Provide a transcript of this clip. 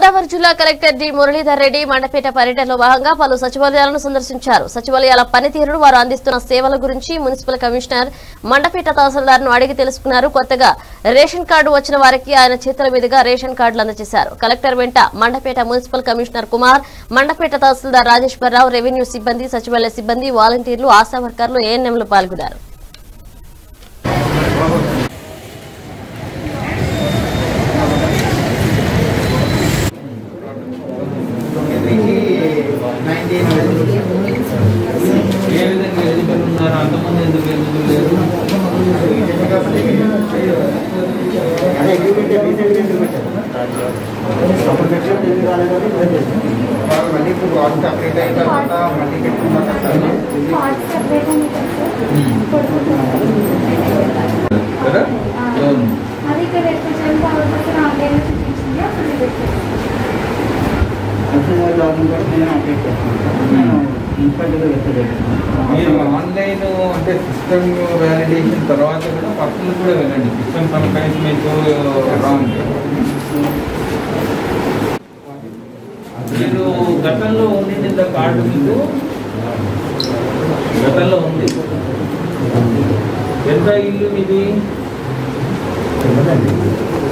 గోదావరి జిల్లా collector D Muralidhar Reddy Mandapeta పర్యటనలో భాగంగా పలు సచివాలయాలను సందర్శించారు సచివాలయాల పనితీరును వారు అందిస్తున్న సేవల గురించి మున్సిపల్ కమిషనర్ మండపేట తహసీల్దార్ను అడిగి తెలుసుకున్నారు కొత్తగా రేషన్ కార్డు వచ్చిన వారికి ఆయన చేతుల మీదుగా రేషన్ కార్డులు అందజేశారు కలెక్టర్ వెంట మండపేట మున్సిపల్ కమిషనర్ కుమార్ మండపేట తహసీల్దార్ రాజేశ్వరరావు రెవెన్యూ సిబ్బంది సచివాలయ సిబ్బంది వాలంటీర్లు ఆశా వర్కర్లు ఏఎన్ఎంలు పాల్గొన్నారు ఏ విధంగా ఎలిజిబుల్ ఉన్నారు అంతమంది ఎందుకు ఎలిజిబుల్ లేరు మళ్ళీ ఇప్పుడు వాటర్ అప్డేట్ అయిన తర్వాత మళ్ళీ పెట్టుకున్నాక కదా అవును. అది ఇక్కడ పెట్టుకోవడం కావాలి ఆన్లైన్ చూపించింది అప్పుడు పెట్టాను మీరు ఆన్లైన్ అంటే సిస్టమ్ వ్యాలిడేషన్ తర్వాత కూడా పర్సనల్ కూడా వెళ్ళండి సిస్టమ్ సమ్టైమ్స్ మీకు రాంగ్ మీరు గతంలో ఉండింది ఇంత కార్డు మీకు గతంలో ఉంది ఎంత ఇల్లు మీది